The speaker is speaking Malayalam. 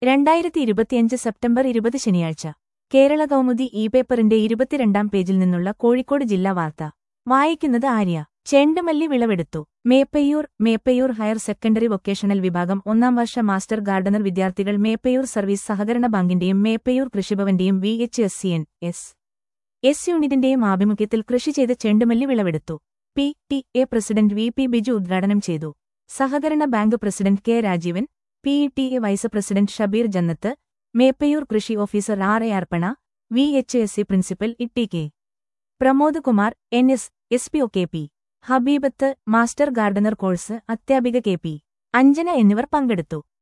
രണ്ടായിരത്തി ഇരുപത്തിയഞ്ച് സെപ്റ്റംബർ ഇരുപത് ശനിയാഴ്ച കേരള കൗമുദി ഇ പേപ്പറിന്റെ ഇരുപത്തിരണ്ടാം പേജിൽ നിന്നുള്ള കോഴിക്കോട് ജില്ലാ വാർത്ത വായിക്കുന്നത് ആര്യ ചെണ്ടുമല്ലി വിളവെടുത്തു Meppayyur Meppayyur higher secondary vocational വിഭാഗം ഒന്നാം വർഷ മാസ്റ്റർ ഗാർഡനർ വിദ്യാർത്ഥികൾ മേപ്പയ്യൂർ സർവീസ് സഹകരണ ബാങ്കിന്റെയും മേപ്പയ്യൂർ കൃഷിഭവന്റെയും V H S C N S S യൂണിറ്റിന്റെയും ആഭിമുഖ്യത്തിൽ കൃഷി ചെയ്ത ചെണ്ടുമല്ലി വിളവെടുത്തു P T A president V P Biju ഉദ്ഘാടനം ചെയ്തു സഹകരണ ബാങ്ക് president K Rajeevan P E T A vice president Shabeer Jannath Meppayur കൃഷി officer R A Arpana V H S C principal E T K Pramod Kumar N S S P O K P Habeebath master gardener course അധ്യാപിക കെ പി അഞ്ജന എന്നിവർ പങ്കെടുത്തു